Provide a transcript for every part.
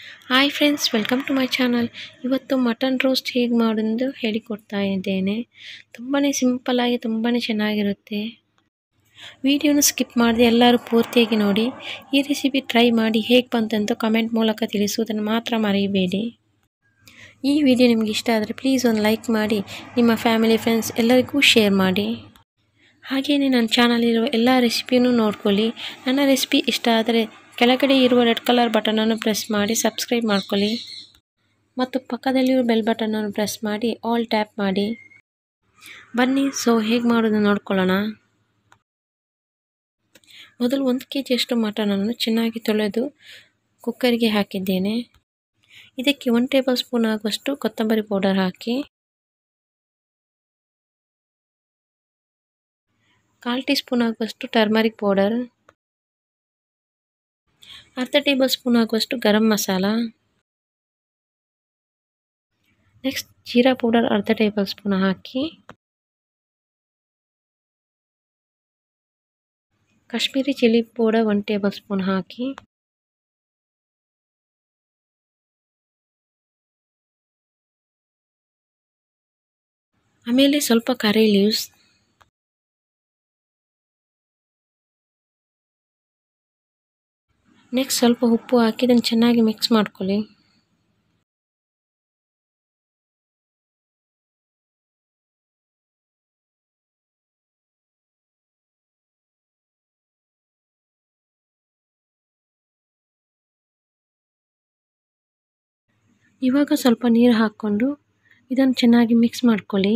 hi friends welcome to my channel ಇವತ್ತು mutton roast ಹೇಗೆ ಮಾಡೋದು ಹೇಳಿಕೊಡ್ತಾ ಇದ್ದೇನೆ ತುಂಬಾ ಸಿಂಪಲ್ಲಾಗಿ ತುಂಬಾ ಚೆನ್ನಾಗಿರುತ್ತೆ ವಿಡಿಯೋನ ಸ್ಕಿಪ್ ಮಾಡದೆ ಎಲ್ಲರೂ ಪೂರ್ತಿಯಾಗಿ ನೋಡಿ ಈ ರೆಸಿಪಿ ಟ್ರೈ ಮಾಡಿ ಹೇಗೆ ಬಂತಂತ ಕಮೆಂಟ್ ಮೂಲಕ ತಿಳಿಸುವುದನ್ನು ಮಾತ್ರ ಮರೆಯಬೇಡಿ ಈ ವಿಡಿಯೋ ನಿಮಗೆ ಇಷ್ಟ ಆದರೆ ಪ್ಲೀಸ್ ಒಂದು ಲೈಕ್ ಮಾಡಿ ನಿಮ್ಮ ಫ್ಯಾಮಿಲಿ ಫ್ರೆಂಡ್ಸ್ ಎಲ್ಲರಿಗೂ ಶೇರ್ ಮಾಡಿ ಹಾಗೆಯೇ ನನ್ನ ಚಾನಲಿರುವ ಎಲ್ಲ ರೆಸಿಪಿಯೂ ನೋಡ್ಕೊಳ್ಳಿ ನನ್ನ ರೆಸಿಪಿ ಇಷ್ಟ ಆದರೆ ಕೆಳಗಡೆ ಇರುವ ರೆಡ್ ಕಲರ್ ಬಟನನ್ನು ಪ್ರೆಸ್ ಮಾಡಿ ಸಬ್ಸ್ಕ್ರೈಬ್ ಮಾಡ್ಕೊಳ್ಳಿ ಮತ್ತು ಪಕ್ಕದಲ್ಲಿರುವ ಬೆಲ್ ಬಟನನ್ನು ಪ್ರೆಸ್ ಮಾಡಿ ಆಲ್ ಟ್ಯಾಪ್ ಮಾಡಿ ಬನ್ನಿ ಸೊ ಹೇಗೆ ಮಾಡೋದು ನೋಡ್ಕೊಳ್ಳೋಣ ಮೊದಲು ಒಂದು ಕೆ ಜಿಯಷ್ಟು ಮಟನನ್ನು ಚೆನ್ನಾಗಿ ತೊಳೆದು ಕುಕ್ಕರಿಗೆ ಹಾಕಿದ್ದೇನೆ ಇದಕ್ಕೆ ಒನ್ ಟೇಬಲ್ ಸ್ಪೂನ್ ಆಗುವಷ್ಟು ಕೊತ್ತಂಬರಿ ಪೌಡರ್ ಹಾಕಿ ಕಾಲು ಟೀ ಸ್ಪೂನ್ ಆಗುವಷ್ಟು ಟರ್ಮರಿಕ್ ಪೌಡರ್ ಅರ್ಧ ಟೇಬಲ್ ಸ್ಪೂನ್ ಆಗುವಷ್ಟು ಗರಂ ಮಸಾಲ ನೆಕ್ಸ್ಟ್ ಜೀರಾ ಪೌಡರ್ ಅರ್ಧ ಟೇಬಲ್ ಸ್ಪೂನ್ ಹಾಕಿ Kashmiri chilli powder one table spoon ಹಾಕಿ ಆಮೇಲೆ ಸ್ವಲ್ಪ ಕರಿ ಲೀವ್ಸ್ ನೆಕ್ಸ್ಟ್ ಸ್ವಲ್ಪ ಉಪ್ಪು ಹಾಕಿ ಇದನ್ನು ಚೆನ್ನಾಗಿ ಮಿಕ್ಸ್ ಮಾಡ್ಕೊಳ್ಳಿ ಇವಾಗ ಸ್ವಲ್ಪ ನೀರು ಹಾಕ್ಕೊಂಡು ಇದನ್ನು ಚೆನ್ನಾಗಿ ಮಿಕ್ಸ್ ಮಾಡ್ಕೊಳ್ಳಿ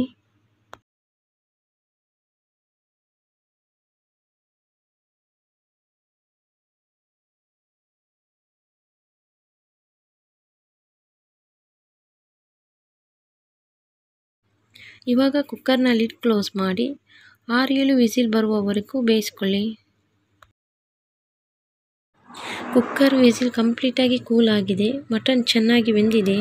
ಇವಾಗ ಕುಕ್ಕರ್ನ ಲಿಡ್ ಕ್ಲೋಸ್ ಮಾಡಿ ಆರು ಏಳು ವಿಸಿಲ್ ಬರುವವರೆಗೂ ಬೇಯಿಸ್ಕೊಳ್ಳಿ ಕುಕ್ಕರ್ ವಿಸಿಲ್ ಕಂಪ್ಲೀಟಾಗಿ ಕೂಲ್ ಆಗಿದೆ ಮಟನ್ ಚೆನ್ನಾಗಿ ಬೆಂದಿದೆ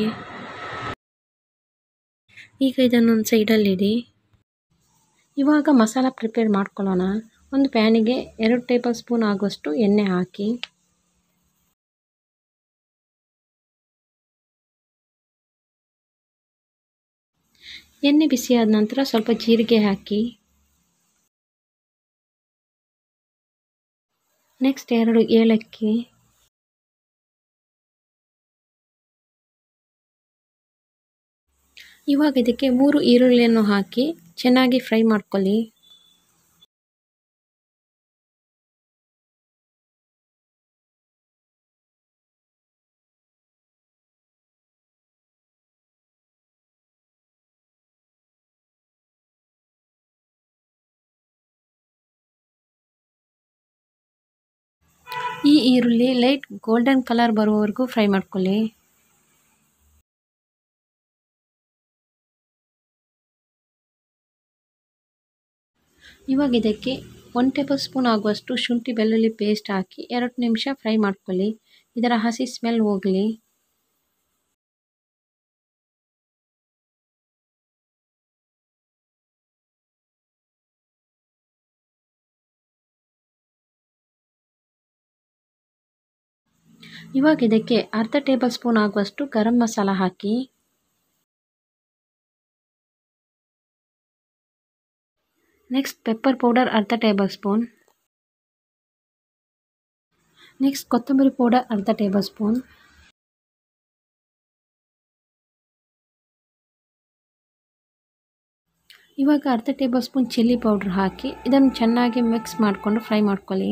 ಈಗ ಇದನ್ನೊಂದು ಸೈಡಲ್ಲಿಡಿ ಇವಾಗ ಮಸಾಲ ಪ್ರಿಪೇರ್ ಮಾಡ್ಕೊಳ್ಳೋಣ ಒಂದು ಪ್ಯಾನಿಗೆ ಎರಡು ಟೇಬಲ್ ಸ್ಪೂನ್ ಆಗುವಷ್ಟು ಎಣ್ಣೆ ಹಾಕಿ ಎಣ್ಣೆ ಬಿಸಿಯಾದ ನಂತರ ಸ್ವಲ್ಪ ಜೀರಿಗೆ ಹಾಕಿ ನೆಕ್ಸ್ಟ್ ಎರಡು ಏಲಕ್ಕಿ ಇವಾಗ ಇದಕ್ಕೆ ಮೂರು ಈರುಳ್ಳಿಯನ್ನು ಹಾಕಿ ಚೆನ್ನಾಗಿ ಫ್ರೈ ಮಾಡ್ಕೊಳ್ಳಿ ಈ ಈರುಳ್ಳಿ ಲೈಟ್ ಗೋಲ್ಡನ್ ಕಲರ್ ಬರುವವರೆಗೂ ಫ್ರೈ ಮಾಡ್ಕೊಳ್ಳಿ ಇವಾಗ ಇದಕ್ಕೆ ಒನ್ ಟೇಬಲ್ ಸ್ಪೂನ್ ಆಗುವಷ್ಟು ಶುಂಠಿ ಬೆಳ್ಳುಳ್ಳಿ ಪೇಸ್ಟ್ ಹಾಕಿ ಎರಡು ನಿಮಿಷ ಫ್ರೈ ಮಾಡ್ಕೊಳ್ಳಿ ಇದರ ಹಸಿ ಸ್ಮೆಲ್ ಹೋಗಲಿ ಇವಾಗ ಇದಕ್ಕೆ ಅರ್ಧ ಟೇಬಲ್ ಸ್ಪೂನ್ ಆಗುವಷ್ಟು ಗರಂ ಮಸಾಲ ಹಾಕಿ ನೆಕ್ಸ್ಟ್ ಪೆಪ್ಪರ್ ಪೌಡರ್ ಅರ್ಧ ಟೇಬಲ್ ಸ್ಪೂನ್ ನೆಕ್ಸ್ಟ್ ಕೊತ್ತಂಬರಿ ಪೌಡರ್ ಅರ್ಧ ಟೇಬಲ್ ಸ್ಪೂನ್ ಇವಾಗ ಅರ್ಧ ಟೇಬಲ್ ಸ್ಪೂನ್ ಚಿಲ್ಲಿ ಪೌಡ್ರ್ ಹಾಕಿ ಇದನ್ನು ಚೆನ್ನಾಗಿ ಮಿಕ್ಸ್ ಮಾಡಿಕೊಂಡು ಫ್ರೈ ಮಾಡ್ಕೊಳ್ಳಿ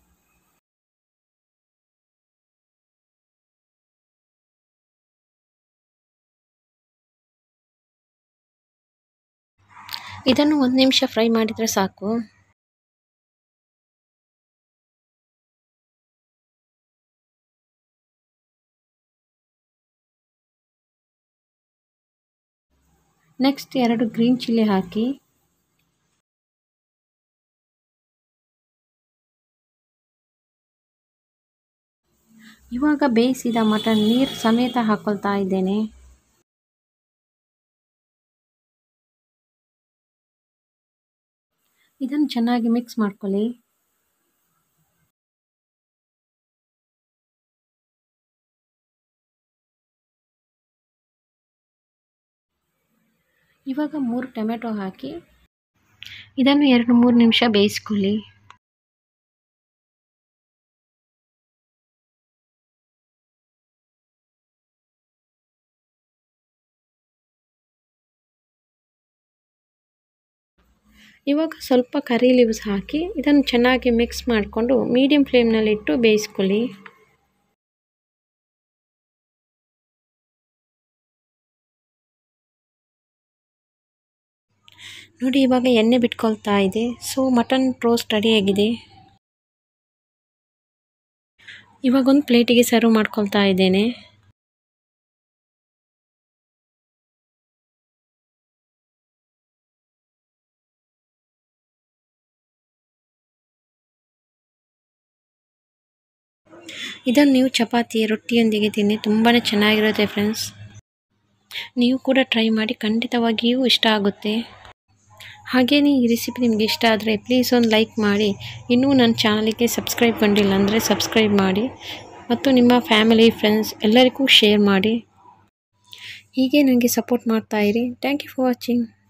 ಇದನ್ನು ಒಂದು ನಿಮಿಷ ಫ್ರೈ ಮಾಡಿದರೆ ಸಾಕು ನೆಕ್ಸ್ಟ್ ಎರಡು ಗ್ರೀನ್ ಚಿಲ್ಲಿ ಹಾಕಿ ಇವಾಗ ಬೇಯಿಸಿದ ಮಟನ್ ನೀರು ಸಮೇತ ಹಾಕೊಳ್ತಾ ಇದ್ದೇನೆ ಇದನ್ನು ಚೆನ್ನಾಗಿ ಮಿಕ್ಸ್ ಮಾಡ್ಕೊಳ್ಳಿ ಇವಾಗ ಮೂರು ಟೊಮೆಟೊ ಹಾಕಿ ಇದನ್ನು ಎರಡು ಮೂರು ನಿಮಿಷ ಬೇಯಿಸ್ಕೊಳ್ಳಿ ಇವಾಗ ಸ್ವಲ್ಪ ಕರಿ ಲೀವ್ಸ್ ಹಾಕಿ ಇದನ್ನು ಚೆನ್ನಾಗಿ ಮಿಕ್ಸ್ ಮಾಡಿಕೊಂಡು ಮೀಡಿಯಮ್ ಫ್ಲೇಮ್ನಲ್ಲಿಟ್ಟು ಬೇಯಿಸ್ಕೊಳ್ಳಿ ನೋಡಿ ಇವಾಗ ಎಣ್ಣೆ ಬಿಟ್ಕೊಳ್ತಾ ಇದೆ ಸೊ ಮಟನ್ ರೋಸ್ಟ್ ರೆಡಿಯಾಗಿದೆ ಇವಾಗ ಒಂದು ಪ್ಲೇಟಿಗೆ ಸರ್ವ್ ಮಾಡ್ಕೊಳ್ತಾ ಇದ್ದೇನೆ ಇದನ್ನು ನೀವು ಚಪಾತಿ ರೊಟ್ಟಿಯೊಂದಿಗೆ ತಿನ್ನಿ ತುಂಬಾ ಚೆನ್ನಾಗಿರುತ್ತೆ ಫ್ರೆಂಡ್ಸ್ ನೀವು ಕೂಡ ಟ್ರೈ ಮಾಡಿ ಖಂಡಿತವಾಗಿಯೂ ಇಷ್ಟ ಆಗುತ್ತೆ ಹಾಗೆಯೇ ಈ ರೆಸಿಪಿ ನಿಮಗೆ ಇಷ್ಟ ಆದರೆ ಪ್ಲೀಸ್ ಒಂದು ಲೈಕ್ ಮಾಡಿ ಇನ್ನೂ ನನ್ನ ಚಾನಲಿಗೆ ಸಬ್ಸ್ಕ್ರೈಬ್ ಕಂಡಿಲ್ಲ ಅಂದರೆ ಸಬ್ಸ್ಕ್ರೈಬ್ ಮಾಡಿ ಮತ್ತು ನಿಮ್ಮ ಫ್ಯಾಮಿಲಿ ಫ್ರೆಂಡ್ಸ್ ಎಲ್ಲರಿಗೂ ಶೇರ್ ಮಾಡಿ ಹೀಗೆ ನನಗೆ ಸಪೋರ್ಟ್ ಮಾಡ್ತಾಯಿರಿ ಥ್ಯಾಂಕ್ ಯು ಫಾರ್ ವಾಚಿಂಗ್